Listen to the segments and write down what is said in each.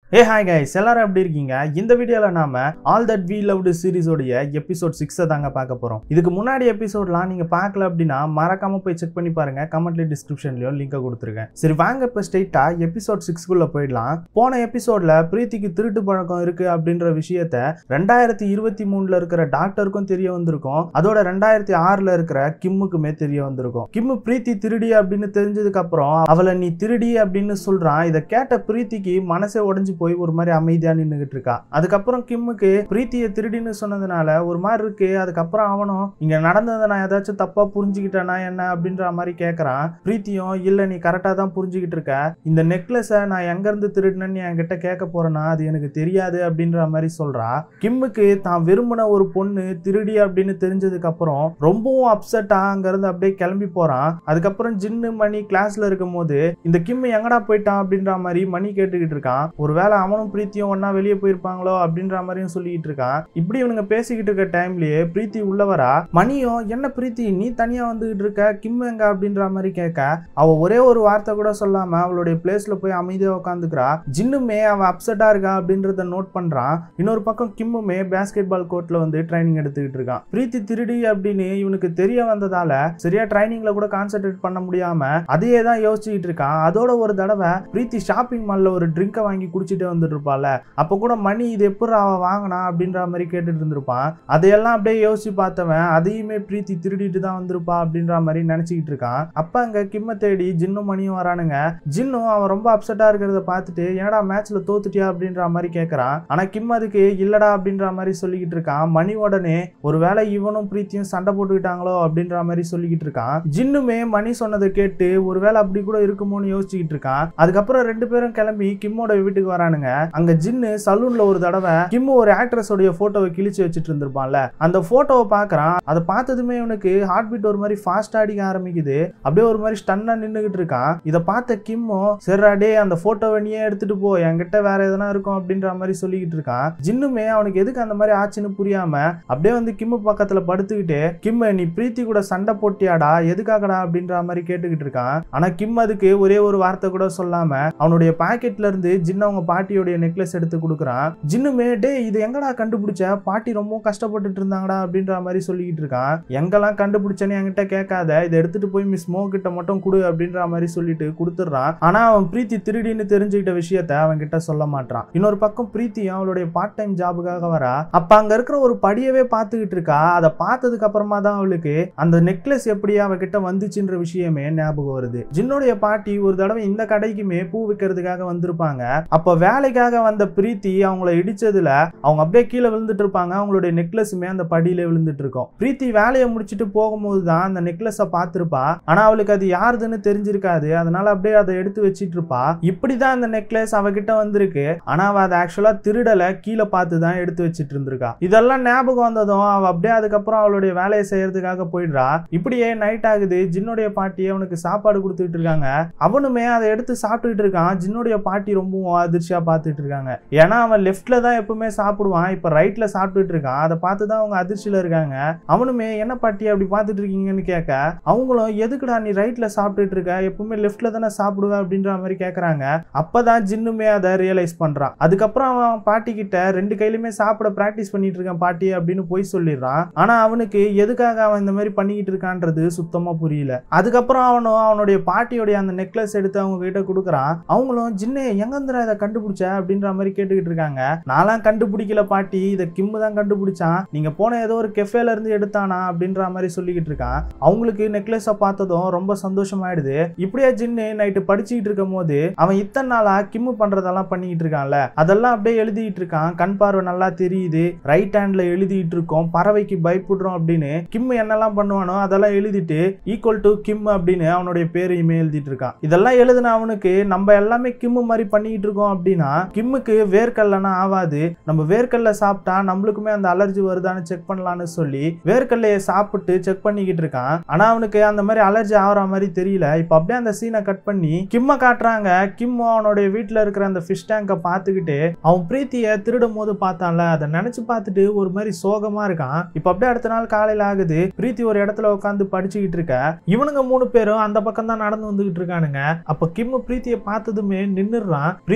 ஏ hi guys எல்லாரும் எப்படி இருக்கீங்க இந்த வீடியோவில் நாம ஆல் தட் வி லவ்டு சீரிஸோடைய எபிசோட் சிக்ஸை தாங்க பார்க்க போகிறோம் இதுக்கு முன்னாடி எபிசோட்லாம் நீங்கள் பார்க்கல அப்படின்னா மறக்காம போய் செக் பண்ணி பாருங்க கமெண்ட்ல டிஸ்கிரிப்ஷன்லையும் லிங்கை கொடுத்துருக்கேன் சரி வாங்க இப்போ ஸ்ட்ரெயிட்டாக எபிசோட் சிக்ஸ்க்குள்ளே போயிடலாம் போன எபிசோட்ல பிரீத்திக்கு திருட்டு பழக்கம் இருக்கு அப்படின்ற விஷயத்த ரெண்டாயிரத்தி இருபத்தி மூணுல இருக்கிற டாக்டருக்கும் தெரிய வந்திருக்கும் அதோட ரெண்டாயிரத்தி ஆறுல இருக்கிற கிம்முக்குமே தெரிய வந்திருக்கும் கிம்மு பிரீத்தி திருடி அப்படின்னு தெரிஞ்சதுக்கு அப்புறம் அவளை நீ திருடி அப்படின்னு சொல்றான் இதை கேட்ட பிரீத்திக்கு மனசே உடைஞ்சு போய் ஒரு மாதிரி அமைதியா நின்னுகிட்டு இருக்கா அதுக்கப்புறம் கிம்முக்கு பிரீத்தியை திருடின்னு சொன்னதுனால ஒரு மாதிரி இருக்கு அதுக்கப்புறம் அவனும் இங்க நடந்ததை நான் ஏதாச்சும் தப்பா புரிஞ்சுக்கிட்டேனா என்ன அப்படின்ற மாதிரி கேட்கறான் பிரீத்தியும் இல்ல நீ கரெக்டா தான் புரிஞ்சுக்கிட்டு இருக்க இந்த நெக்லஸை நான் எங்க இருந்து திருடினேன்னு என்கிட்ட கேட்க போறேன்னா அது எனக்கு தெரியாது அப்படின்ற மாதிரி சொல்றா கிம்முக்கு தான் விரும்பின ஒரு பொண்ணு திருடி அப்படின்னு தெரிஞ்சதுக்கு அப்புறம் ரொம்பவும் அப்செட்டா அங்க இருந்து அப்படியே கிளம்பி போறான் அதுக்கப்புறம் ஜின்னு மணி கிளாஸ்ல இருக்கும் போது இந்த கிம் எங்கடா போயிட்டான் அப்படின்ற மாதிரி மணி கேட்டுக்கிட்டு இருக்கான் ஒருவேளை அவனும் பிரீத்தியும் ஒன்னா வெளியே போயிருப்பாங்களோ அப்படின்ற மாதிரியும் சொல்லிக்கிட்டு இருக்கான் இப்படி இவனுங்க பேசிக்கிட்டு இருக்க டைம்லயே பிரீத்தி உள்ள வரா மணியும் என்ன பிரீத்தி நீ தனியா வந்துகிட்டு இருக்க கிம் எங்க அப்படின்ற மாதிரி கேட்க அவ ஒரே ஒரு வார்த்தை கூட சொல்லாம அவளுடைய பிளேஸ்ல போய் அமைதியா உட்காந்துக்கிறா ஜின்னுமே அவ அப்செட்டா இருக்கா அப்படின்றத நோட் பண்றான் இன்னொரு பக்கம் கிம்முமே பேஸ்கெட் பால் கோர்ட்ல வந்து ட்ரைனிங் எடுத்துக்கிட்டு இருக்கான் பிரீத்தி திருடி அப்படின்னு இவனுக்கு தெரிய வந்ததால சரியா ட்ரைனிங்ல கூட கான்சென்ட்ரேட் பண்ண முடியாம அதையே தான் யோசிச்சுக்கிட்டு இருக்கான் அதோட ஒரு தடவை பிரீத்தி ஷாப்பிங் மால்ல ஒரு ட்ரிங்கை வாங்கி குடிச்சிட்டு வந்துட்டு இருப்பாள் அப்ப கூட மணி இது எப்படி அவ வாங்கினா அப்படின்ற மாதிரி கேட்டுட்டு இருந்திருப்பான் அதையெல்லாம் அப்படியே யோசிச்சு பார்த்தவன் அதையுமே பிரீத்தி திருடிட்டு தான் வந்திருப்பா அப்படின்ற மாதிரி நினைச்சுக்கிட்டு இருக்கான் அப்ப அங்க கிம்ம தேடி ஜின்னும் மணியும் வரானுங்க ஜின்னும் அவன் ரொம்ப அப்செட்டா இருக்கிறத பார்த்துட்டு என்னடா மேட்ச்ல தோத்துட்டியா அப்படின்ற மாதிரி கேட்கறான் ஆனா கிம் அதுக்கு இல்லடா அப்படின்ற மாதிரி சொல்லிக்கிட்டு இருக்கான் மணி உடனே ஒருவேளை இவனும் பிரீத்தியும் சண்டை போட்டுக்கிட்டாங்களோ அப்படின்ற மாதிரி சொல்லிக்கிட்டு இருக்கான் ஜின்னுமே மணி சொன்னதை கேட்டு ஒருவேளை அப்படி கூட இருக்குமோன்னு யோசிச்சுக்கிட்டு இருக்கான் அதுக்கப்புறம் ரெண்டு பேரும் கிளம்பி கிம்மோட வீட்டுக்கு வரானுங்க அங்க ஜின்னு சலூன்ல ஒரு தடவை கிம்மு ஒரு ஆக்ட்ரஸோடைய போட்டோவை கிழிச்சு வச்சுட்டு இருந்திருப்பான்ல அந்த போட்டோவை பாக்குறான் அதை பார்த்ததுமே இவனுக்கு ஹார்ட் பீட் ஒரு மாதிரி ஃபாஸ்ட் அடிக்க ஆரம்பிக்குது அப்படியே ஒரு மாதிரி ஸ்டன்னா நின்னுகிட்டு இருக்கான் இதை பார்த்த கிம்மும் சரிடா டே அந்த போட்டோவை நீயே எடுத்துட்டு போ என்கிட்ட வேற எதனா இருக்கும் அப்படின்ற மாதிரி சொல்லிக்கிட்டு இருக்கான் ஜின்னுமே அவனுக்கு எதுக்கு அந்த மாதிரி ஆச்சுன்னு புரியாம அப்படியே வந்து கிம்மு பக்கத்துல படுத்துக்கிட்டு கிம்மு நீ பிரீத்தி கூட சண்டை போட்டியாடா எதுக்காகடா அப்படின்ற மாதிரி கேட்டுக்கிட்டு இருக்கான் ஆனா கிம் அதுக்கு ஒரே ஒரு வார்த்தை கூட சொல்லாம அவனுடைய பாக்கெட்ல இருந்து ஜின்னு அவங்க பாட்டியோடைய நெக்லஸ் எடுத்து கொடுக்குறான் ஜின்னுமே டே இது எங்கடா கண்டுபிடிச்ச பாட்டி ரொம்ப கஷ்டப்பட்டுட்டு இருந்தாங்கடா அப்படின்ற மாதிரி சொல்லிக்கிட்டு இருக்கான் எங்கெல்லாம் கண்டுபிடிச்சேன்னு என்கிட்ட கேட்காத இதை எடுத்துட்டு போய் மிஸ் மோ கிட்ட மட்டும் கொடு அப்படின்ற மாதிரி சொல்லிட்டு கொடுத்துட்றான் ஆனா அவன் பிரீத்தி திருடின்னு தெரிஞ்சுக்கிட்ட விஷயத்த அவன் கிட்ட சொல்ல மாட்டான் இன்னொரு பக்கம் பிரீத்தியும் அவளுடைய பார்ட் டைம் ஜாபுக்காக வரா அப்ப அங்க இருக்கிற ஒரு படியவே பார்த்துக்கிட்டு இருக்கா அதை பார்த்ததுக்கு அப்புறமா தான் அவளுக்கு அந்த நெக்லஸ் எப்படி அவகிட்ட வந்துச்சுன்ற விஷயமே ஞாபகம் வருது ஜின்னுடைய பாட்டி ஒரு தடவை இந்த கடைக்குமே பூ விற்கிறதுக்காக வந்திருப்பாங்க அப்ப வேலைக்காக வந்த பிரீத்தி அவங்கள இடிச்சதுல அவங்க அப்படியே கீழே விழுந்துட்டு இருப்பாங்க அவங்களுடைய நெக்லஸுமே அந்த படியில விழுந்துட்டு இருக்கும் பிரீத்தி வேலையை முடிச்சுட்டு போகும்போது தான் அந்த நெக்லஸை பார்த்திருப்பா ஆனா அவளுக்கு அது யாருதுன்னு தெரிஞ்சிருக்காது அதனால அப்படியே அதை எடுத்து வச்சிட்டு இருப்பா இப்படிதான் அந்த நெக்லஸ் அவகிட்ட வந்திருக்கு ஆனா அவ அதை ஆக்சுவலா திருடல கீழே பார்த்து தான் எடுத்து வச்சிட்டு இருந்திருக்கா இதெல்லாம் ஞாபகம் வந்ததும் அவ அப்படியே அதுக்கப்புறம் அவளுடைய வேலையை செய்யறதுக்காக போயிடுறா இப்படியே நைட் ஆகுது ஜின்னுடைய பாட்டியே அவனுக்கு சாப்பாடு கொடுத்துட்டு இருக்காங்க அவனுமே அதை எடுத்து சாப்பிட்டுட்டு இருக்கான் ஜின்னுடைய பாட்டி ரொம்பவும் அதிர்ச்சியா பார்த்துட்டு இருக்காங்க ஏன்னா அவன் லெஃப்ட்ல தான் எப்பவுமே சாப்பிடுவான் இப்ப ரைட்ல சாப்பிட்டுட்டு இருக்கான் அதை பார்த்து தான் அவங்க அதிர்ச்சியில இருக்காங்க அவனுமே என்ன பாட்டி அப்படி பார்த்துட்டு இருக்கீங்கன்னு கேட்க அவங்களும் எதுக்குடா நீ ரைட்ல சாப்பிட்டுட்டு இருக்க எப்பவுமே லெஃப்ட்ல தானே சாப்பிடுவேன் அப்படின்ற மாதிரி கேட்கறாங்க அப்பதான் ஜின்னுமே அதை ரியலைஸ் பண்றான் அதுக்கப்புறம் அவன் பாட்டி கிட்ட ரெண்டு கையிலுமே சாப்பிட பிராக்டிஸ் பண்ணிட்டு இருக்கான் பாட்டி அப்படின்னு போய் சொல்லிடுறான் ஆனா அவனுக்கு எதுக்காக அவன் இந்த மாதிரி பண்ணிக்கிட்டு இருக்கான்றது சுத்தமா புரியல அதுக்கப்புறம் அவனும் அவனுடைய பாட்டியோடைய அந்த நெக்லஸ் எடுத்து அவங்க கிட்ட கொடுக்குறான் அவங்களும் ஜின்னு எங்கந்திரா இதை கண்டுபிடிச்ச அப்படின்ற மாதிரி கேட்டுக்கிட்டு இருக்காங்க நான்லாம் கண்டுபிடிக்கல பாட்டி இதை கிம்மு தான் கண்டுபிடிச்சான் நீங்க போன ஏதோ ஒரு கெஃபேல இருந்து எடுத்தானா அப்படின்ற மாதிரி சொல்லிக்கிட்டு இருக்கான் அவங்களுக்கு நெக்லஸை பார்த்ததும் ரொம்ப சந்தோஷமாயிடுது இப்படியே ஜின்னு நைட்டு படிச்சுக்கிட்டு இருக்கும் போது அவன் இத்தனை நாளா கிம்மு பண்றதெல்லாம் பண்ணிக்கிட்டு இருக்கான்ல அதெல்லாம் அப்படியே எழுதிட்டு இருக்கான் கண் பார்வை நல்லா தெரியுது ரைட் ஹேண்ட்ல எழுதிட்டு இருக்கோம் பறவைக்கு பயப்படுறோம் அப்படின்னு கிம்மு என்னெல்லாம் பண்ணுவானோ அதெல்லாம் எழுதிட்டு ஈக்குவல் டு கிம் அப்படின்னு அவனுடைய பேரையுமே எழுதிட்டு இருக்கான் இதெல்லாம் எழுதின அவனுக்கு நம்ம எல்லாமே கிம்மு மாதிரி பண்ணிக்கிட்டு இருக்கோம் அப்படின்னா கிம்முக்கு வேர்க்கடலைனா ஆகாது நம்ம வேர்க்கடலை சாப்பிட்டா நம்மளுக்குமே அந்த அலர்ஜி வருதான்னு செக் பண்ணலாம்னு சொல்லி வேர்க்கடலையை சாப்பிட்டு செக் பண்ணிக்கிட்டு இருக்கான் ஆனா அவனுக்கு அந்த மாதிரி அலர்ஜி ஆகிற மாதிரி தெரியல இப்போ அப்படியே அந்த சீனை கட் பண்ணி கிம்ம காட்டுறாங்க கிம்மு அவனுடைய வீட்டில் இருக்கிற அந்த ஃபிஷ் டேங்கை பார்த்துக்கிட்டு அவன் பிரீத்தியை திருடும் போது பார்த்தான்ல அதை நினைச்சு பார்த்துட்டு ஒரு மாதிரி சோகமா இருக்கான் இப்போ அப்படியே அடுத்த நாள் காலையில ஆகுது பிரீத்தி ஒரு இடத்துல உட்காந்து படிச்சுக்கிட்டு இருக்க இவனுங்க மூணு பேரும் அந்த பக்கம் தான் நடந்து வந்துகிட்டு இருக்கானுங்க அப்ப கிம்மு பிரீத்தியை பார்த்ததுமே நின்னுடுறான் பிரீத்தியுமே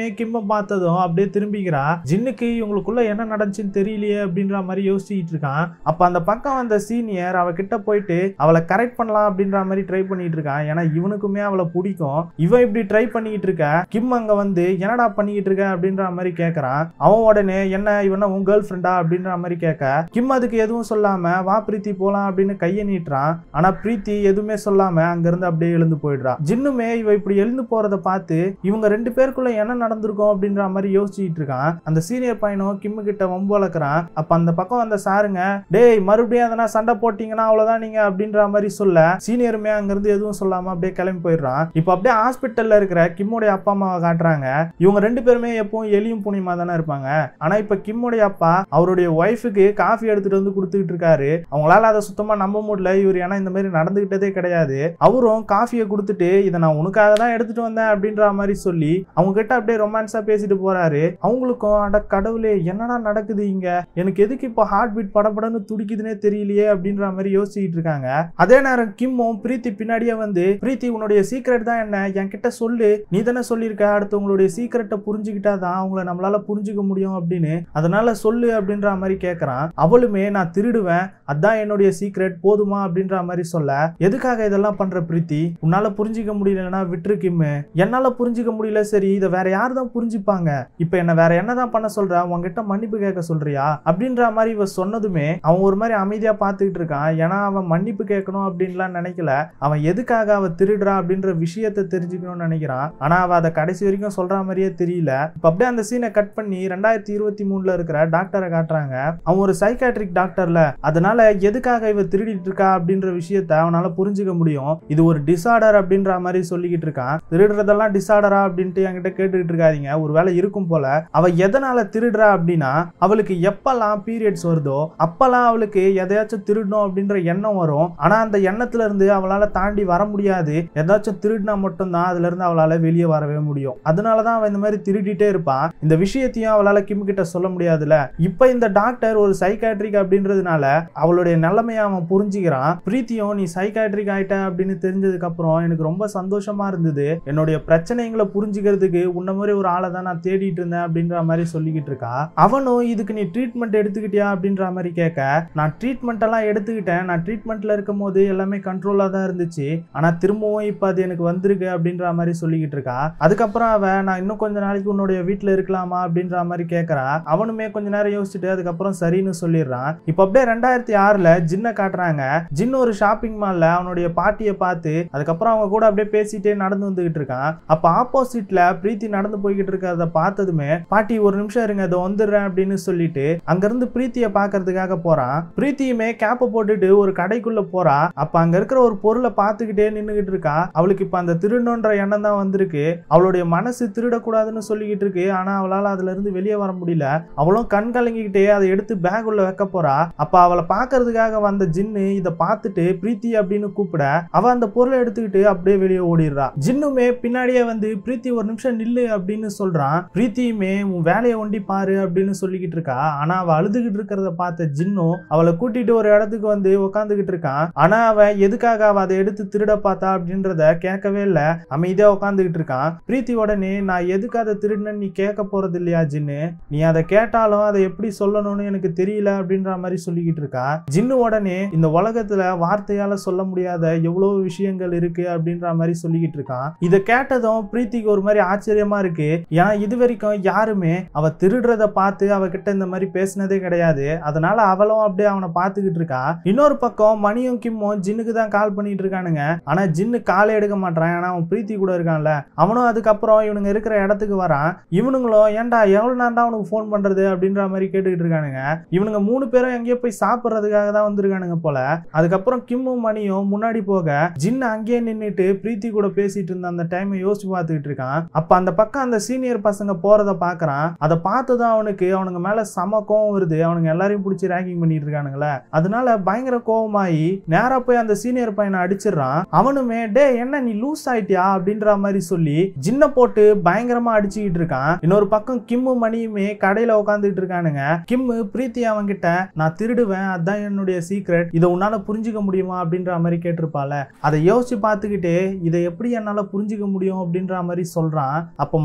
ஜின்னுமே கிம்ம பார்த்ததும் அப்படியே திரும்பிக்கிறா ஜின்னுக்கு இவங்களுக்குள்ள என்ன நடந்துச்சுன்னு தெரியலையே அப்படின்ற மாதிரி யோசிச்சுட்டு இருக்கான் அப்ப அந்த பக்கம் வந்த சீனியர் அவ கிட்ட போயிட்டு அவளை கரெக்ட் பண்ணலாம் அப்படின்ற மாதிரி ட்ரை பண்ணிட்டு இருக்கான் ஏன்னா இவனுக்குமே அவளை பிடிக்கும் இவன் இப்படி ட்ரை பண்ணிக்கிட்டு இருக்க கிம் அங்க வந்து என்னடா பண்ணிக்கிட்டு இருக்க அப்படின்ற மாதிரி கேக்குறான் அவன் உடனே என்ன இவன உன் கேர்ள் ஃப்ரெண்டா அப்படின்ற மாதிரி கேட்க கிம் அதுக்கு எதுவும் சொல்லாம வா பிரீத்தி போலாம் அப்படின்னு கையை நீட்டுறான் ஆனா பிரீத்தி எதுவுமே சொல்லாம அங்கிருந்து அப்படியே எழுந்து போயிடுறா ஜின்னுமே இவ இப்படி எழுந்து போறத பார்த்து இவங்க ரெண்டு பேருக்குள்ள என்ன நடந்திருக்கும் அப்படின்ற மாதிரி யோசிச்சுட்டு இருக்கான் அந்த சீனியர் பையனும் கிம்மு கிட்ட வம்பு வளர்க்குறான் அப்ப அந்த பக்கம் வந்த சாருங்க டேய் மறுபடியும் எதனா சண்டை போட்டீங்கன்னா அவ்வளவுதான் நீங்க அப்படின்ற மாதிரி சொல்ல சீனியருமே அங்கிருந்து எதுவும் சொல்லாம அப்படியே கிளம்பி போயிடுறான் இப்போ அப்படியே ஹாஸ்பிட்டல்ல இருக்கிற கிம்முடைய அப்பா அம்மாவை காட்டுறாங்க இவங்க ரெண்டு பேருமே எப்பவும் எலியும் புனியமா தானே இருப்பாங்க ஆனா இப்ப கிம்முடைய அப்பா அவருடைய ஒய்ஃபுக்கு காஃபி எடுத்துட்டு வந்து கொடுத்துக்கிட்டு இருக்காரு அவங்களால அதை சுத்தமா நம்ப முடியல இவர் ஏன்னா இந்த மாதிரி நடந்துகிட்டதே கிடையாது அவரும் காஃபியை கொடுத்துட்டு இதை நான் உனக்காக தான் எடுத்துட்டு வந்தேன் அப்படின்ற மாதிரி சொல்லி அவங்க கிட்ட அப்படியே ரொமான்ஸா பேசிட்டு போறாரு அவங்களுக்கும் அட கடவுளே என்னடா நடக்குது இங்க எனக்கு எதுக்கு இப்போ ஹார்ட் பீட் படபடன்னு துடிக்குதுன்னே தெரியலையே அப்படின்ற மாதிரி யோசிச்சுட்டு இருக்காங்க அதே நேரம் கிம்மும் பிரீத்தி பின்னாடியே வந்து பிரீத்தி உன்னுடைய சீக்ரெட் தான் என்ன என்கிட்ட சொல்லு நீ தானே சொல்லியிருக்க அடுத்தவங்களுடைய சீக்ரெட்டை புரிஞ்சுக்கிட்டா தான் அவங்கள நம்மளால புரிஞ்சுக்க முடியும் அப்படின்னு அதனால சொல்லு அப்படின்ற மாதிரி கேட்கறான் அவளுமே நான் திருடுவேன் அதான் என்னுடைய சீக்ரெட் போதுமா அப்படின்ற மாதிரி சொல்ல எதுக்காக இதெல்லாம் பண்ற பிரீத்தி உன்னால புரிஞ்சிக்க முடியலன்னா விட்டுரு கிம்மு என்னால புரிஞ்சிக்க முடியல சரி இதை வேற யார் தான் புரிஞ்சுப்பாங்க இப்ப என்ன வேற என்னதான் பண்ண சொல்ற உன்கிட்ட மன்னிப்பு கேட்க சொல்றியா அப்படின்ற மாதிரி இவ சொன்னதுமே அவன் ஒரு மாதிரி அமைதியா பார்த்துக்கிட்டு இருக்கான் ஏன்னா அவன் மன்னிப்பு கேட்கணும் அப்படின்லாம் நினைக்கல அவன் எதுக்காக அவ திருடுறா அப்படின்ற விஷயத்தை தெரிஞ்சுக்கணும்னு நினைக்கிறான் ஆனா அவ அதை கடைசி வரைக்கும் சொல்ற மாதிரியே தெரியல இப்ப அப்படியே அந்த சீனை கட் பண்ணி ரெண்டாயிரத்தி இருபத்தி மூணுல இருக்கிற டாக்டரை காட்டுறாங்க அவன் ஒரு சைக்காட்ரிக் டாக்டர்ல அதனால எதுக்காக இவ திருடிட்டு இருக்கா அப்படின்ற விஷயத்த அவனால புரிஞ்சுக்க முடியும் இது ஒரு டிசார்டர் அப்படின்ற மாதிரி சொல்லிக்கிட்டு இருக்கான் திருடுறதெல்லாம் டிசார்டரா அப்படின்ட்டு என்கிட்ட கேட்டுக்கிட்டு இருக்காதீங்க ஒருவேளை இருக்கும் போல அவ எதனால திருடுறா அப்படின்னா அவளுக்கு எப்பெல்லாம் பீரியட்ஸ் வருதோ அப்பெல்லாம் அவளுக்கு எதையாச்சும் திருடணும் அப்படின்ற எண்ணம் வரும் ஆனா அந்த எண்ணத்துல இருந்து அவளால தாண்டி வர முடியாது ஏதாச்சும் திருடினா மட்டும்தான் அதுல இருந்து அவளால வெளியே வரவே முடியும் அதனாலதான் அவன் இந்த மாதிரி திருடிட்டே இருப்பான் இந்த விஷயத்தையும் அவளால கிம் கிட்ட சொல்ல முடியாதுல இப்ப இந்த டாக்டர் ஒரு சைக்காட்ரிக் அப்படின்றதுனால அவளுடைய நிலைமையை அவன் புரிஞ்சுக்கிறான் பிரீத்தியும் நீ சைக்காட்ரிக் ஆயிட்ட அப்படின்னு தெரிஞ்சதுக்கு அப்புறம் எனக்கு ரொம்ப சந்தோஷமா இருந்தது என்னுடைய பிரச்சனைகளை புரிஞ்சுக்கிறதுக்கு உன்ன மாதிரி ஒரு ஆளை தான் நான் தேடிட்டு இருந்தேன் அப்படின்ற மாதிரி சொல்லிக்கிட்டு இருக்கா அவனும் இதுக்கு நீ ட்ரீட்மெண்ட் எடுத்துக்கிட்டியா அப்படின்ற மாதிரி கேட்க நான் ட்ரீட்மெண்ட் எல்லாம் எடுத்துக்கிட்டேன் நான் ட்ரீட்மெண்ட்ல இருக்கும் போது எல்லாமே கண்ட்ரோலா தான் இருந்துச்சு ஆனா திரும்பவும் இப்ப அது எனக்கு வந்திருக்கு அப்படின்ற மாதிரி சொல்லிக்கிட்டு இருக்கா அதுக்கப்புறம் அவன் நான் இன்னும் கொஞ்ச நாளைக்கு உன்னுடைய வீட்டுல இருக்கலாமா அப்படின்ற மாதிரி கேட்கறா அவனுமே கொஞ்ச நேரம் யோசிச்சுட்டு அதுக்கப்புறம் சரின்னு சொல்லிடுறான் இப்போ அப்படியே ரெண்டாயிரத்தி ஆறுல ஜின்னை காட்டுறாங்க ஜின் ஒரு ஷாப்பிங் மால்ல அவனுடைய பாட்டியை பார்த்து அதுக்கப்புறம் அவங்க கூட அப்படியே பேசிட்டே நடந்து வந்துகிட்டு இருக்கான் அப்ப ஆப்போசிட்ல பிரீத்தி நடந்து போய்கிட்டு இருக்கிறத பார்த்ததுமே பாட்டி ஒரு நிமிஷம் இருங்க இதோ வந்துடுறேன் அப்படின்னு சொல்லிட்டு அங்கிருந்து பிரீத்தியை பார்க்கறதுக்காக போறான் பிரீத்தியுமே கேப்பை போட்டுட்டு ஒரு கடைக்குள்ள போறா அப்ப அங்க இருக்கிற ஒரு பொருளை பார்த்துக்கிட்டே நின்னுகிட்டு இருக்கா அவளுக்கு இப்ப அந்த திருடணுன்ற எண்ணம் தான் வந்திருக்கு அவளுடைய மனசு திருடக்கூடாதுன்னு சொல்லிக்கிட்டு இருக்கு ஆனா அவளால அதுல இருந்து வெளியே வர முடியல அவளும் கண் கலங்கிக்கிட்டே அதை எடுத்து பேக் உள்ள வைக்க போறா அப்ப அவளை பார்க்கறதுக்காக வந்த ஜின்னு இதை பார்த்துட்டு பிரீத்தி அப்படின்னு கூப்பிட அவ அந்த பொருளை எடுத்துக்கிட்டு அப்படியே வெளியே ஓடிடுறா ஜின்னுமே பின்னாடியே வந்து பிரீத்தி ஒரு நிமிஷம் நில்லு அப்படின்னு சொல்றான் பிரீத்தியுமே உன் வேலையை ஒண்டி பாரு அப்படின்னு சொல்லிக்கிட்டு இருக்கா ஆனா அவ அழுதுகிட்டு இருக்கிறத பார்த்த ஜின்னும் அவளை கூட்டிட்டு ஒரு இடத்துக்கு வந்து உட்காந்துக்கிட்டு இருக்கான் ஆனா அவன் எதுக்காக அவ அதை எடுத்து திருட பார்த்தா அப்படின்றத கேட்கவே இல்ல அமைதியா உட்காந்துக்கிட்டு இருக்கான் பிரீத்தி உடனே நான் எதுக்கு அதை திருடினேன்னு நீ கேட்க போறது இல்லையா ஜின்னு நீ அதை கேட்டாலும் அதை எப்படி சொல்லணும்னு எனக்கு தெரியல அப்படின்ற மாதிரி சொல்லிக்கிட்டு இருக்கா ஜின்னு உடனே இந்த உலகத்துல வார்த்தையால சொல்ல முடியாத எவ்வளவு விஷயங்கள் இருக்கு அப்படின்ற மாதிரி சொல்லிக்கிட்டு இருக்கான் இதை கேட்டதும் பிரீத்திக்கு ஒரு மாதிரி ஆச்சரியமா இருக்கு ஏன்னா இது வரைக்கும் யாருமே அவ திருடுறத பார்த்து அவகிட்ட இந்த மாதிரி பேசினதே கிடையாது அதனால அவளும் அப்படியே அவனை பார்த்துக்கிட்டு இருக்கா இன்னொரு பக்கம் மணியும் கிம்மும் ஜின்னுக்கு தான் கால் பண்ணிட்டு இருக்கானுங்க ஆனா ஜின்னு காலே எடுக்க மாட்டான் ஏன்னா அவன் பிரீத்தி கூட இருக்கான்ல அவனும் அதுக்கப்புறம் இவனுங்க இருக்கிற இடத்துக்கு வரான் இவனுங்களும் ஏன்டா எவ்வளவு நேரம் அவனுக்கு ஃபோன் பண்றது அப்படின்ற மாதிரி கேட்டுக்கிட்டு இருக்கானுங்க இவனுங்க மூணு பேரும் எங்கேயோ போய் சாப்பிட்றதுக்காக தான் வந்திருக்கானுங்க போல அதுக்கப்புறம் கிம்மும் மணியும் முன்னாடி போக ஜின்னு அங்கேயே நின்னுட்டு பிரீத்தி கூட பேசிட்டு இருந்த அந்த டைமை யோசிச்சு பார்த்துக்கிட்டு இருக்கான் அப்ப அந்த பக்கம் அந்த சீனியர் பசங்க போறத பாக்குறான் அதை பார்த்ததும் அவனுக்கு அவனுங்க மேல சம கோவம் வருது அவனுங்க எல்லாரையும் பிடிச்சி ரேங்கிங் பண்ணிட்டு இருக்கானுங்களே அதனால பயங்கர கோவமாயி நேரா போய் அந்த சீனியர் பையனை அடிச்சிடுறான் அவனுமே டே என்ன நீ லூஸ் ஆயிட்டியா அப்படின்ற மாதிரி சொல்லி ஜின்ன போட்டு பயங்கரமா அடிச்சுக்கிட்டு இருக்கான் இன்னொரு பக்கம் கிம்மு மணியுமே கடையில உட்காந்துட்டு இருக்கானுங்க கிம்மு பிரீத்தி அவன்கிட்ட நான் திருடுவேன் அதான் என்னுடைய சீக்ரெட் இதை உன்னால புரிஞ்சுக்க முடியுமா அப்படின்ற மாதிரி கேட்டிருப்பால அதை யோசிச்சு பார்த்துக்கிட்டே இதை எப்படி என்னால புரிஞ்சுக்க முடியும் அப்படின்ற மாதிரி சொல்றான் அப்போ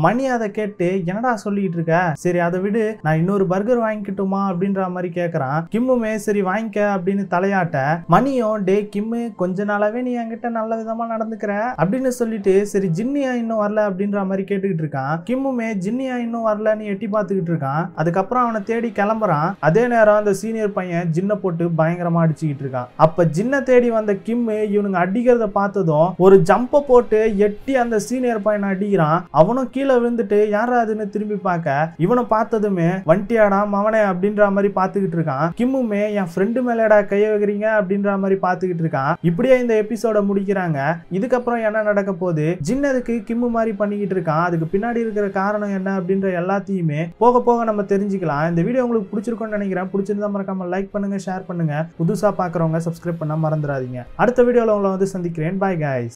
மணி அதை கேட்டு என்னடா சொல்லிட்டு இருக்க சரி அதை விடு நான் இன்னொரு பர்கர் வாங்கிக்கட்டுமா அப்படின்ற மாதிரி கேக்குறான் கிம்முமே சரி வாங்கிக்க அப்படின்னு தலையாட்ட மணியும் டே கிம்மு கொஞ்ச நாளாவே நீ என்கிட்ட நல்ல விதமா நடந்துக்கிற அப்படின்னு சொல்லிட்டு சரி ஜின்னியா இன்னும் வரல அப்படின்ற மாதிரி கேட்டுக்கிட்டு இருக்கான் கிம்முமே ஜின்னியா இன்னும் வரலன்னு எட்டி பார்த்துக்கிட்டு இருக்கான் அதுக்கப்புறம் அவனை தேடி கிளம்புறான் அதே நேரம் அந்த சீனியர் பையன் ஜின்னை போட்டு பயங்கரமா அடிச்சுக்கிட்டு இருக்கான் அப்ப ஜின்னை தேடி வந்த கிம்மு இவனுங்க அடிக்கிறத பார்த்ததும் ஒரு ஜம்ப போட்டு எட்டி அந்த சீனியர் பையனை அடிக்கிறான் அவனும் கீழே விழுந்துட்டு யாரா அதுன்னு திரும்பி பார்க்க இவனை பார்த்ததுமே வண்டியாடா மவனே அப்படின்ற மாதிரி பார்த்துக்கிட்டு இருக்கான் கிம்முமே என் ஃப்ரெண்டு மேலடா கைய வைக்கிறீங்க அப்படின்ற மாதிரி பார்த்துக்கிட்டு இருக்கான் இப்படியே இந்த எபிசோட முடிக்கிறாங்க இதுக்கப்புறம் என்ன நடக்க போகுது ஜின்னதுக்கு கிம்மு மாதிரி பண்ணிக்கிட்டு இருக்கான் அதுக்கு பின்னாடி இருக்கிற காரணம் என்ன அப்படின்ற எல்லாத்தையுமே போக போக நம்ம தெரிஞ்சுக்கலாம் இந்த வீடியோ உங்களுக்கு பிடிச்சிருக்கும்னு நினைக்கிறேன் பிடிச்சிருந்தா மறக்காம லைக் பண்ணுங்க ஷேர் பண்ணுங்க புதுசா பார்க்குறவங்க சப்ஸ்கிரைப் பண்ண மறந்துடாதீங்க அடுத்த வீடியோவில் உங்களை வந்து சந்திக்கிறேன் பாய் guys